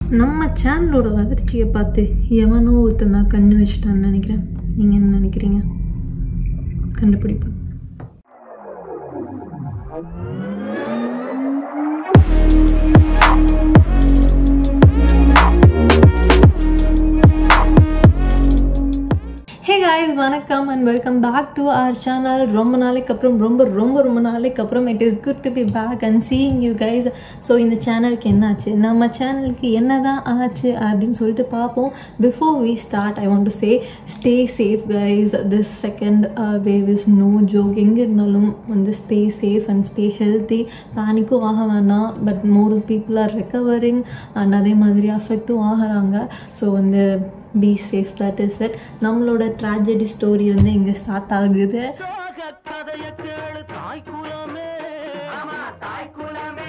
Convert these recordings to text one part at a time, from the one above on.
நம்ம சேனலோட வளர்ச்சியை பார்த்து எவனோ ஒருத்தன் தான் கண்ணு வச்சுட்டான்னு நினைக்கிறேன் நீங்கள் என்ன நினைக்கிறீங்க கண்டுபிடிப்போம் ஹே guys வணக்கம் and welcome back to our channel ரொம்ப நாளைக்கு அப்புறம் ரொம்ப ரொம்ப ரொம்ப நாளைக்கு அப்புறம் it is good to be back and seeing you guys so இந்த சேனலுக்கு என்ன ஆச்சு நம்ம சேனலுக்கு என்ன தான் ஆச்சு அப்படின்னு சொல்லிட்டு பார்ப்போம் before we start I want to say stay safe guys this second wave is no joke எங்கே இருந்தாலும் வந்து stay safe and stay healthy பேனிக்கும் ஆக வேணாம் but more people are recovering and அதே மாதிரி அஃபெக்டும் ஆகிறாங்க ஸோ வந்து be safe that is it நம்மளோட ட்ராஜடி ஸ்டோரி வந்து இங்கே ஸ்டார்ட் ஆகுது கதைய கேளு தாய் குலமே ஆமா தாய் குலமே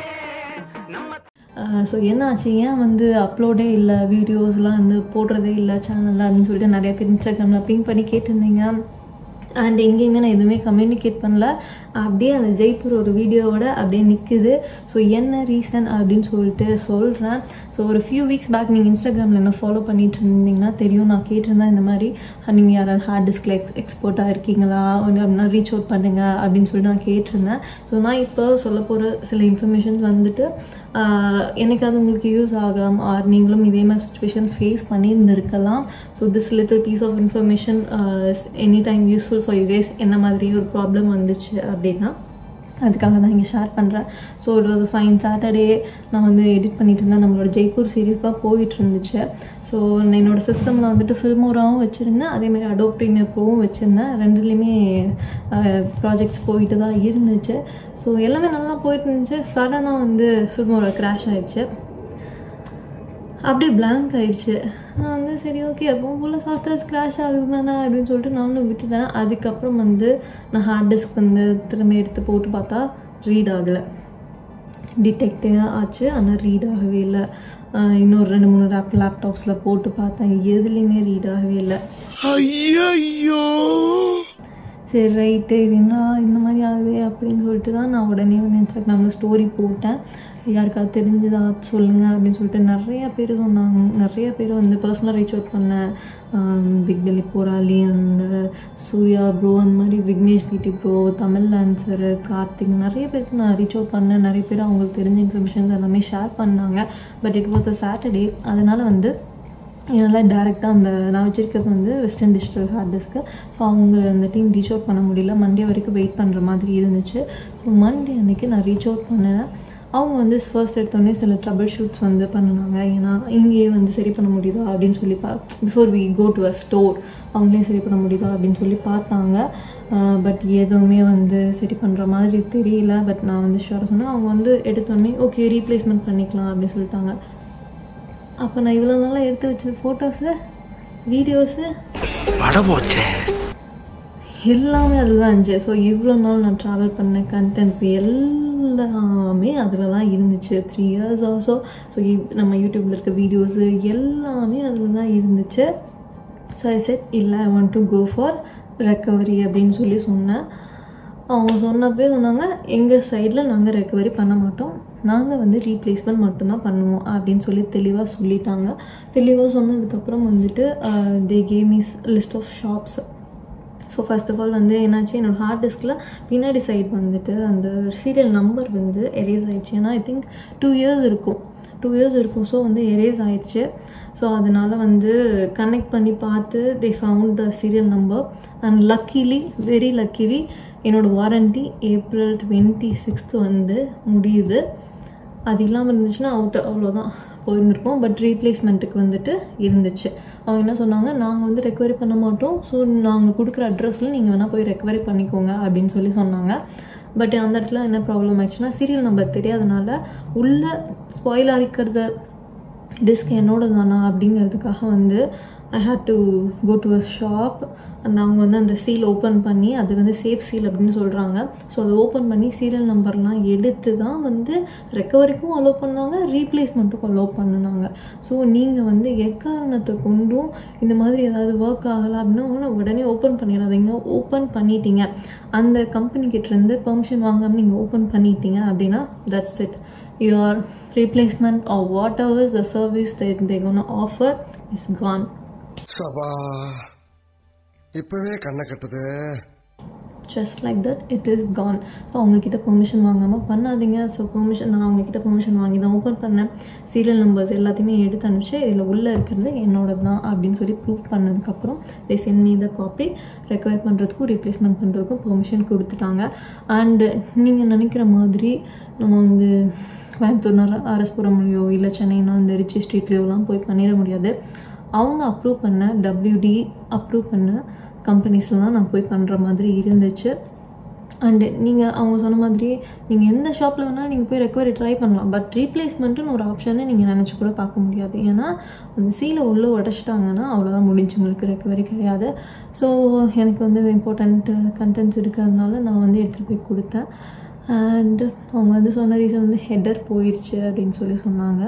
நம்ம ஸோ என்னாச்சு ஏன் வந்து அப்லோடே இல்லை வீடியோஸ்லாம் வந்து போடுறதே இல்லை சேனலில் அப்படின்னு சொல்லிட்டு நிறைய பேர் இன்ஸ்டாகிராமில் பிங் பண்ணி கேட்டிருந்தீங்க அண்ட் எங்கேயுமே நான் எதுவுமே கம்யூனிகேட் பண்ணல அப்படியே அந்த ஜெய்ப்பூர் ஒரு வீடியோவோட அப்படியே நிற்குது ஸோ என்ன ரீசன் அப்படின்னு சொல்லிட்டு சொல்கிறேன் ஸோ ஒரு ஃபியூ வீக்ஸ் பேக் நீங்கள் இன்ஸ்டாகிராமில் என்ன ஃபாலோ பண்ணிட்டு இருந்தீங்கன்னா தெரியும் நான் கேட்டிருந்தேன் இந்த மாதிரி நீங்கள் யாராவது ஹார்ட் டிஸ்கில் எக்ஸ் எக்ஸ்போர்ட்டாக இருக்கீங்களா ஒன்று அப்படின்னா ரீச் அவுட் பண்ணுங்கள் அப்படின்னு சொல்லிட்டு நான் கேட்டிருந்தேன் ஸோ நான் இப்போ சொல்ல போகிற சில இன்ஃபர்மேஷன்ஸ் வந்துட்டு ஆஹ் எனக்கு அது உங்களுக்கு யூஸ் ஆகலாம் ஆர் நீங்களும் இதே மாதிரி சுச்சுவேஷன் ஃபேஸ் பண்ணியிருந்திருக்கலாம் so this little piece of information any time useful for you case என்ன மாதிரி ஒரு ப்ராப்ளம் வந்துச்சு அப்படின்னா அதுக்காக தான் இங்கே ஷேர் பண்ணுறேன் so it was fine Saturday நான் வந்து எடிட் பண்ணிட்டு இருந்தேன் நம்மளோட ஜெய்ப்பூர் சீரீஸ் தான் போயிட்டு இருந்துச்சு ஸோ என்னோட சிஸ்டமில் வந்துட்டு ஃபில்மோராவும் வச்சுருந்தேன் அதேமாதிரி அடோப் ப்ரீமியர் ப்ரோவும் வச்சுருந்தேன் ரெண்டுலேயுமே ப்ராஜெக்ட்ஸ் போயிட்டு தான் இருந்துச்சு ஸோ எல்லாமே நல்லா போயிட்டு இருந்துச்சு சடனாக வந்து ஃபில்மோரா கிராஷ் ஆயிடுச்சு அப்படியே blank ஆயிடுச்சு நான் வந்து சரி ஓகே அப்போ ஃபுல்லாக சாஃப்ட்வேர்ஸ் கிராஷ் ஆகுது தானே அப்படின்னு சொல்லிட்டு நானும் விட்டுட்டேன் அதுக்கப்புறம் வந்து நான் ஹார்ட் டிஸ்க் வந்து திரும்ப எடுத்து போட்டு பார்த்தா ரீட் ஆகலை டிடெக்டே ஆச்சு ஆனால் ரீட் ஆகவே இல்லை ஆஹ் இன்னொரு ரெண்டு மூணு லேப் லேப்டாப்ஸில் போட்டு பார்த்தேன் எதுலேயுமே ரீட் ஆகவே இல்லை ஐயோ சரி ரைட்டு இது என்ன இந்த மாதிரி ஆகுது அப்படின்னு சொல்லிட்டு தான் நான் உடனே வந்து இன்ஸ்டாகிராமில் ஸ்டோரி போட்டேன் யாருக்காவது தெரிஞ்சுதா சொல்லுங்கள் அப்படின்னு சொல்லிட்டு நிறைய பேர் சொன்னாங்க நிறைய பேர் வந்து பர்சனலாக ரீச் அவுட் பண்ணேன் பிக் பெல்லி போராளி அந்த சூர்யா ப்ரோ அந்த மாதிரி விக்னேஷ் பிடி ப்ரோ தமிழ் டான்சரு கார்த்திக் நிறைய பேருக்கு நான் ரீச் அவுட் பண்ணேன் நிறைய பேர் அவங்களுக்கு தெரிஞ்ச இன்ஃபர்மேஷன்ஸ் எல்லாமே ஷேர் பண்ணாங்க but it was a Saturday அதனால் வந்து என்னால் டேரெக்டாக அந்த நான் வச்சுருக்கிறது வந்து Western Digital hard disk so அவங்க அந்த டீம் ரீச் அவுட் பண்ண முடியல மண்டே வரைக்கும் வெயிட் பண்ணுற மாதிரி இருந்துச்சு ஸோ மண்டே அன்னைக்கு நான் ரீச் அவுட் பண்ணேன் அவங்க வந்து ஃபர்ஸ்ட் எடுத்தோடனே சில ட்ரபிள் ஷூட்ஸ் வந்து பண்ணினாங்க ஏன்னா இங்கேயே வந்து சரி பண்ண முடியுதா அப்படின்னு சொல்லி பா before we go to a store அவங்களே சரி பண்ண முடியுதா அப்படின்னு சொல்லி பார்த்தாங்க பட் எதுவுமே வந்து சரி பண்ணுற மாதிரி தெரியல பட் நான் வந்து ஷுவராக சொன்னேன் அவங்க வந்து எடுத்தோடனே ஓகே ரீப்ளேஸ்மெண்ட் பண்ணிக்கலாம் அப்படின்னு சொல்லிட்டாங்க அப்போ நான் இவ்வளோ நாளாக எடுத்து வச்ச ஃபோட்டோஸு வீடியோஸு வட போச்சே எல்லாமே அதில் தான் இருந்துச்சு ஸோ இவ்வளோ நாள் நான் ட்ராவல் பண்ண கண்டென்ட்ஸ் எல்லாமே அதில் தான் இருந்துச்சு த்ரீ இயர்ஸ் ஆல்சோ ஸோ நம்ம யூடியூப்பில் இருக்க வீடியோஸு எல்லாமே அதில் தான் இருந்துச்சு ஸோ ஐ செட் இல்லை I want to go for recovery அப்படின்னு சொல்லி சொன்னேன் அவங்க சொன்னப்பே சொன்னாங்க எங்கள் சைடில் நாங்கள் ரெக்கவரி பண்ண மாட்டோம் நாங்கள் வந்து ரீப்ளேஸ்மெண்ட் மட்டும்தான் பண்ணுவோம் அப்படின்னு சொல்லி தெளிவாக சொல்லிட்டாங்க தெளிவாக சொன்னதுக்கப்புறம் வந்துட்டு தே கேமிஸ் list of shops so first of all வந்து என்னாச்சு என்னோடய ஹார்ட் டிஸ்கில் பின்னாடி சைடு வந்துட்டு அந்த சீரியல் நம்பர் வந்து எரேஸ் ஆயிடுச்சு ஏன்னா ஐ திங்க் டூ இயர்ஸ் இருக்கும் டூ இயர்ஸ் இருக்கும் ஸோ வந்து எரேஸ் ஆயிடுச்சு ஸோ அதனால் வந்து கனெக்ட் பண்ணி பார்த்து they found the serial number and luckily very luckily என்னோடய வாரண்டி ஏப்ரல் டுவெண்ட்டி சிக்ஸ்த்து வந்து முடியுது அது இல்லாமல் இருந்துச்சுன்னா அவுட் அவ்வளோதான் போயிருந்திருப்போம் பட் ரீப்ளேஸ்மெண்ட்டுக்கு வந்துட்டு இருந்துச்சு அவங்க என்ன சொன்னாங்க நாங்கள் வந்து ரெக்கவரி பண்ண மாட்டோம் ஸோ நாங்கள் கொடுக்குற அட்ரஸில் நீங்கள் வேணால் போய் ரெக்கவரி பண்ணிக்கோங்க அப்படின்னு சொல்லி சொன்னாங்க பட் அந்த இடத்துல என்ன ப்ராப்ளம் ஆயிடுச்சுன்னா சீரியல் நம்பர் தெரியாதனால உள்ள ஸ்பாயில் இருக்கிறத டிஸ்க் என்னோட தானா அப்படிங்கிறதுக்காக வந்து I had to go to a shop and அவங்க வந்து அந்த சீல் ஓப்பன் பண்ணி அது வந்து சேஃப் சீல் அப்படின்னு சொல்கிறாங்க ஸோ அதை ஓப்பன் பண்ணி சீரியல் நம்பர்லாம் எடுத்து தான் வந்து ரெக்கவரிக்கும் அலோவ் பண்ணாங்க ரீப்ளேஸ்மெண்ட்டுக்கும் அலோவ் பண்ணினாங்க ஸோ நீங்கள் வந்து எக்காரணத்தை கொண்டும் இந்த மாதிரி ஏதாவது ஒர்க் ஆகலை அப்படின்னா உடனே ஓப்பன் பண்ணிடாதீங்க ஓப்பன் பண்ணிட்டீங்க அந்த கம்பெனி கிட்டேருந்து பெர்மிஷன் வாங்காமல் நீங்கள் ஓப்பன் பண்ணிட்டீங்க அப்படின்னா that's it you are replacement or whatever is the service that they're going to offer is gone சபா இப்பவே கண்ணை கட்டுது just like that it is gone so அவங்கக்கிட்ட பெர்மிஷன் வாங்காமல் பண்ணாதீங்க ஸோ பெர்மிஷன் நான் அவங்கக்கிட்ட பெர்மிஷன் வாங்கி தான் ஓப்பன் பண்ணேன் சீரியல் நம்பர்ஸ் எல்லாத்தையுமே எடுத்து அனுப்பிச்சு இதில் உள்ளே இருக்கிறது என்னோடது தான் அப்படின்னு சொல்லி ப்ரூவ் பண்ணதுக்கப்புறம் they sent me the copy recover பண்ணுறதுக்கும் ரீப்ளேஸ்மெண்ட் பண்ணுறதுக்கும் பெர்மிஷன் கொடுத்துட்டாங்க அண்டு நீங்கள் நினைக்கிற மாதிரி நம்ம வந்து கோயம்புத்தூர் அரஸ்புரம்லையோ இல்லை சென்னைனா இந்த ரிச்சி ஸ்ட்ரீட்லேயோலாம் போய் பண்ணிட முடியாது அவங்க அப்ரூவ் பண்ண டபிள்யூடி அப்ரூவ் பண்ண கம்பெனிஸ்லாம் நான் போய் பண்ணுற மாதிரி இருந்துச்சு அண்டு நீங்கள் அவங்க சொன்ன மாதிரி நீங்கள் எந்த ஷாப்பில் வேணாலும் நீங்கள் போய் ரெக்கவரி ட்ரை பண்ணலாம் பட் ரீப்ளேஸ்மெண்ட்டுன்னு ஒரு ஆப்ஷனை நீங்கள் நினச்சி கூட பார்க்க முடியாது ஏன்னா அந்த சீலை உள்ளே உடச்சிட்டாங்கன்னா அவ்வளோதான் முடிஞ்சு உங்களுக்கு ரெக்கவரி கிடையாது ஸோ எனக்கு வந்து இம்பார்ட்டண்ட் கண்டென்ட்ஸ் இருக்கிறதுனால நான் வந்து எடுத்துகிட்டு போய் கொடுத்தேன் அண்ட் அவங்க வந்து சொன்ன ரீசன் வந்து ஹெட்டர் போயிடுச்சு அப்படின்னு சொல்லி சொன்னாங்க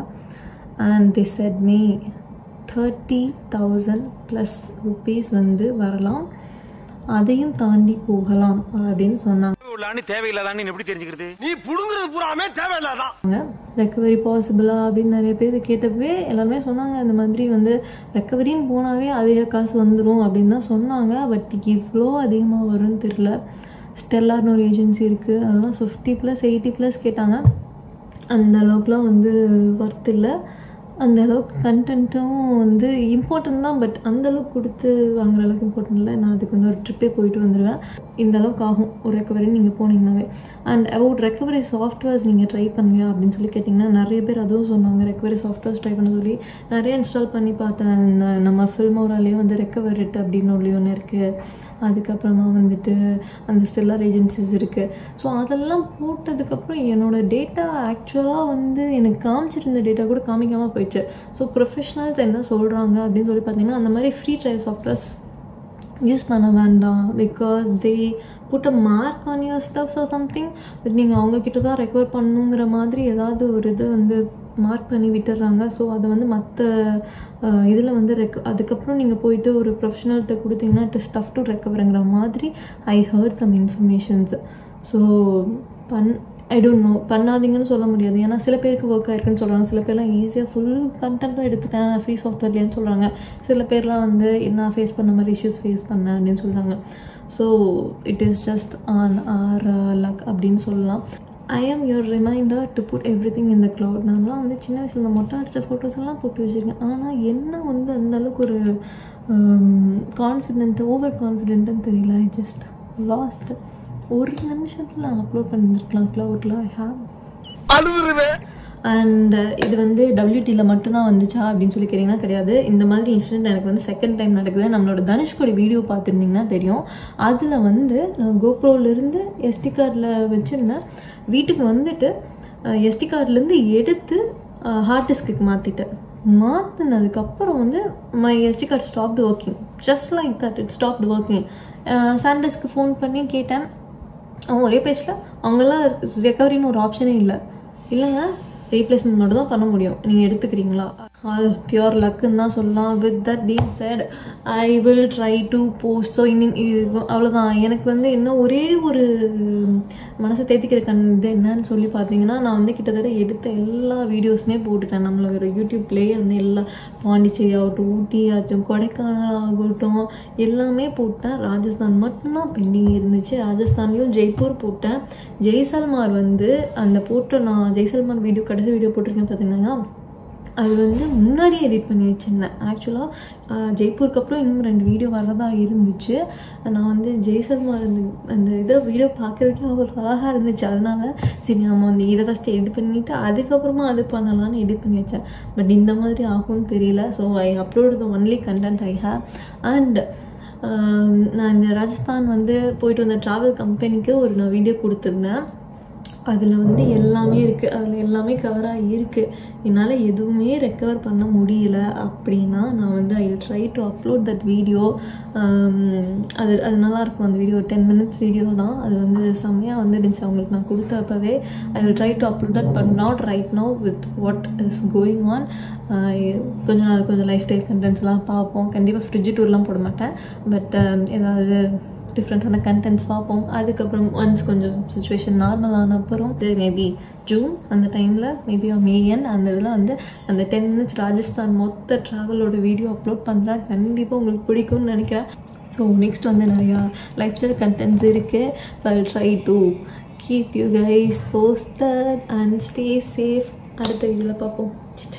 and they said me thirty thousand plus rupees வந்து வரலாம் அதையும் தாண்டி போகலாம் அப்படின்னு சொன்னாங்க உள்ளான்னு தேவையில்லாதான்னு எப்படி தெரிஞ்சுக்கிறது நீ புடுங்குறது பூராமே தேவையில்லாதான் ரெக்கவரி பாசிபிளா அப்படின்னு நிறைய பேர் கேட்டப்பவே எல்லாருமே சொன்னாங்க இந்த மாதிரி வந்து ரெக்கவரின்னு போனாவே அதிக காசு வந்துடும் அப்படின்னு தான் சொன்னாங்க பட் இவ்வளோ அதிகமாக வரும்னு தெரில ஸ்டெல்லார்னு ஒரு ஏஜென்சி இருக்குது அதெல்லாம் ஃபிஃப்டி ப்ளஸ் எயிட்டி ப்ளஸ் கேட்டாங்க அந்த அளவுக்குலாம் வந்து ஒர்த் இல்லை அந்த அளவுக்கு கண்டென்ட்டும் வந்து இம்பார்ட்டன்ட் தான் பட் அந்த அளவுக்கு கொடுத்து வாங்குற அளவுக்கு இம்பார்ட்டன்ட் இல்லை நான் அதுக்கு வந்து ஒரு ட்ரிப்பே போயிட்டு வந்துடுவேன் இந்த அளவுக்கு ஆகும் ஒரு ரெக்கவரி நீங்கள் போனீங்கன்னாவே அண்ட் அபவுட் ரெக்கவரி சாஃப்ட்வேர்ஸ் நீங்கள் ட்ரை பண்ணுங்க அப்படின்னு சொல்லி கேட்டிங்கன்னா நிறைய பேர் அதுவும் சொன்னாங்க ரெக்கவரி சாஃப்ட்வேர்ஸ் ட்ரை பண்ண சொல்லி நிறைய இன்ஸ்டால் பண்ணி பார்த்தேன் இந்த நம்ம ஃபில்மோராலேயே வந்து ரெக்கவரிட் அப்படின்னு ஒன்று ஒன்று இருக்குது அதுக்கப்புறமா வந்துட்டு அந்த ஸ்டெல்லார் ஏஜென்சிஸ் இருக்குது ஸோ அதெல்லாம் போட்டதுக்கப்புறம் என்னோடய டேட்டா ஆக்சுவலாக வந்து எனக்கு காமிச்சிருந்த டேட்டா கூட காமிக்காமல் போயிடுச்சு ஸோ ப்ரொஃபஷனல்ஸ் என்ன சொல்கிறாங்க அப்படின்னு சொல்லி பார்த்தீங்கன்னா அந்த மாதிரி ஃப்ரீ ட்ரைவ் சாஃப்ட்வேர்ஸ் யூஸ் பண்ண வேண்டாம் because they put a mark on your stuffs or something but நீங்கள் அவங்கக்கிட்ட தான் ரெக்கவர் பண்ணுங்கிற மாதிரி ஏதாவது ஒரு இது வந்து மார்க் பண்ணி விட்டுறாங்க ஸோ அதை வந்து மற்ற இதில் வந்து ரெக் அதுக்கப்புறம் நீங்கள் போயிட்டு ஒரு ப்ரொஃபஷனல்கிட்ட கொடுத்தீங்கன்னா இட் இஸ் டஃப் டு ரெக்கவருங்கிற மாதிரி I heard some informations so but I don't know பண்ணாதீங்கன்னு சொல்ல முடியாது ஏன்னா சில பேருக்கு ஒர்க் ஆயிருக்குன்னு சொல்கிறாங்க சில பேர்லாம் ஈஸியாக ஃபுல் கண்டென்ட்டும் எடுத்துட்டேன் ஃப்ரீ சாஃப்ட்வேர்லேன்னு சொல்கிறாங்க சில பேர்லாம் வந்து நான் ஃபேஸ் பண்ண மாதிரி இஷ்யூஸ் ஃபேஸ் பண்ணேன் அப்படின்னு சொல்கிறாங்க so it is just on our luck அப்படின்னு சொல்லலாம் I am your reminder to put everything இந்த க்ளவுட் நான்லாம் வந்து சின்ன வயசில் இந்த மொட்டை அடித்த ஃபோட்டோஸ் எல்லாம் போட்டு வச்சுருக்கேன் ஆனால் என்ன வந்து அந்த அளவுக்கு ஒரு கான்ஃபிடென்ட் ஓவர் கான்ஃபிடென்ட்டுன்னு தெரியல ஐ ஜஸ்ட் லாஸ்ட் ஒரு நிமிஷத்தில் அப்லோட் பண்ணியிருக்கலாம் க்ளவுடில் ஐ ஹாவ் அழுதுருவேன் அண்ட் இது வந்து டபிள்யூடியில் மட்டும்தான் வந்துச்சா அப்படின்னு சொல்லி கேட்டிங்கன்னா கிடையாது இந்த மாதிரி இன்சிடென்ட் எனக்கு வந்து செகண்ட் டைம் நடக்குது நம்மளோட தனுஷ்கோடி வீடியோ பார்த்துருந்தீங்கன்னா தெரியும் அதில் வந்து நான் கோப்ரோலேருந்து எஸ்டி கார்டில் வச்சுருந்தேன் வீட்டுக்கு வந்துட்டு எஸ்டி கார்ட்லேருந்து எடுத்து ஹார்ட் டிஸ்க்கு மாற்றிட்டேன் மாற்றினதுக்கப்புறம் வந்து my SD card stopped working just like that it stopped working சாண்டஸ்க்கு ஃபோன் பண்ணி கேட்டேன் அவன் ஒரே பேஜில் அவங்களாம் ரெக்கவரின்னு ஒரு ஆப்ஷனே இல்லை இல்லைங்க ரீப்ளேஸ்மெண்ட் மட்டும் தான் பண்ண முடியும் நீங்கள் எடுத்துக்கிறீங்களா அது பியூர் லக்குன்னு தான் சொல்லலாம் with that being said I will try to post so இன்னும் இது அவ்வளோதான் எனக்கு வந்து இன்னும் ஒரே ஒரு மனசை தேத்திக்கிற கண் இது என்னன்னு சொல்லி பார்த்தீங்கன்னா நான் வந்து கிட்டத்தட்ட எடுத்த எல்லா வீடியோஸுமே போட்டுட்டேன் நம்மளோட யூடியூப்லேயே வந்து எல்லா பாண்டிச்சேரி ஆகட்டும் ஊட்டி ஆகட்டும் கொடைக்கானல் ஆகட்டும் எல்லாமே போட்டேன் ராஜஸ்தான் மட்டும்தான் பெண்டிங் இருந்துச்சு ராஜஸ்தான்லேயும் ஜெய்ப்பூர் போட்டேன் ஜெய்சல்மார் வந்து அந்த போட்ட நான் ஜெய்சல்மார் வீடியோ கடைசி வீடியோ போட்டிருக்கேன் பார்த்தீங்கன்னா அது வந்து முன்னாடியே எடிட் பண்ணி வச்சுருந்தேன் ஆக்சுவலாக ஜெய்ப்பூருக்கு அப்புறம் இன்னும் ரெண்டு வீடியோ வரதா இருந்துச்சு நான் வந்து ஜெய்சல்மார் அந்த அந்த இதை வீடியோ பார்க்குறதுக்கு அவ்வளோ அழகாக இருந்துச்சு அதனால சரி நம்ம வந்து இதை ஃபஸ்ட்டு எடிட் பண்ணிவிட்டு அதுக்கப்புறமா அது பண்ணலாம்னு எடிட் பண்ணி வச்சேன் பட் இந்த மாதிரி ஆகும்னு தெரியல so I upload the only content I have and நான் இந்த ராஜஸ்தான் வந்து போயிட்டு வந்த ட்ராவல் கம்பெனிக்கு ஒரு நான் வீடியோ கொடுத்துருந்தேன் அதில் வந்து எல்லாமே இருக்குது அதில் எல்லாமே கவராக இருக்குது என்னால் எதுவுமே ரெக்கவர் பண்ண முடியல அப்படின்னா நான் வந்து I try to upload that video அது அது நல்லாயிருக்கும் அந்த வீடியோ டென் மினிட்ஸ் வீடியோ தான் அது வந்து செம்மையாக வந்துடுச்சு அவங்களுக்கு நான் கொடுத்தப்பவே I will try to upload that but not right now with what is going on கொஞ்ச நாள் கொஞ்சம் லைஃப் ஸ்டைல் கண்டென்ட்ஸ்லாம் பார்ப்போம் கண்டிப்பாக ஃப்ரிட்ஜ் டூர்லாம் போட மாட்டேன் பட் ஏதாவது டிஃப்ரெண்ட்டான கண்டென்ட்ஸ் பார்ப்போம் அதுக்கப்புறம் ஒன்ஸ் கொஞ்சம் சுச்சுவேஷன் நார்மல் ஆன அப்புறம் மேபி ஜூன் அந்த டைமில் மேபி மேயன் அந்த இதில் வந்து அந்த டென் மினிட்ஸ் ராஜஸ்தான் மொத்த ட்ராவலோட வீடியோ அப்லோட் பண்ணுறேன் கண்டிப்பாக உங்களுக்கு பிடிக்கும்னு நினைக்கிறேன் ஸோ நெக்ஸ்ட் வந்து நிறையா லைஃப் ஸ்டைல் கண்டென்ட்ஸ் இருக்குது so I try to keep you guys posted and stay safe அடுத்த வீடியோவில் பார்ப்போம்